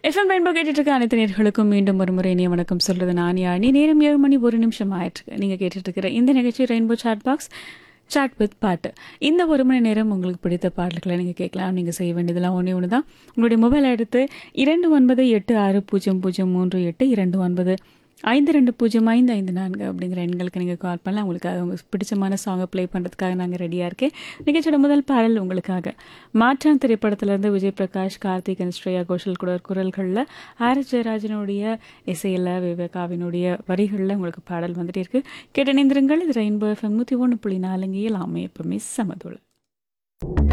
FM rainbow கேட்டுட்டு இருக்க அனைத்து நேர்களுக்கும் மீண்டும் ஒரு முறை இனிய வணக்கம் சொல்றது நான் யானி நேரம் ஏழு மணி ஒரு நிமிஷம் ஆயிட்டு நீங்க கேட்டுட்டு இருக்கிற இந்த நிகழ்ச்சி rainbow chat box chat with பாட்டு இந்த ஒரு மணி நேரம் உங்களுக்கு பிடித்த பாடல்களை நீங்கள் கேட்கலாம் நீங்கள் செய்ய வேண்டியதெல்லாம் ஒன்றே ஒன்று தான் உங்களுடைய மொபைல் எடுத்து இரண்டு ஒன்பது எட்டு ஆறு பூஜ்ஜியம் பூஜ்ஜியம் மூன்று எட்டு இரண்டு ஒன்பது ஐந்து ரெண்டு பூஜ்ஜியம் ஐந்து ஐந்து நான்கு அப்படிங்கிற எண்களுக்கு நீங்கள் கால் பண்ணலாம் உங்களுக்காக உங்களுக்கு பிடிச்சமான சாங்கை ப்ளே பண்ணுறதுக்காக நாங்கள் ரெடியாக இருக்கேன் நிகழ்ச்சியோட முதல் பாடல் உங்களுக்காக மாற்றான் திரைப்படத்திலேருந்து விஜய் பிரகாஷ் கார்த்திக் அண்ட் ஸ்ரேயா கோஷல் கூட குரல்களில் ஆர் ஜெயராஜனுடைய இசையில் விவேகாவினுடைய வரிகளில் உங்களுக்கு பாடல் வந்துட்டே இருக்கு கேட்டு நிந்திருங்கள் இது ரெயின்போ எஃப்எம் நூற்றி ஒன்று புள்ளி நாலுங்கியில் ஆமை எப்பவுமே சமதுள்ள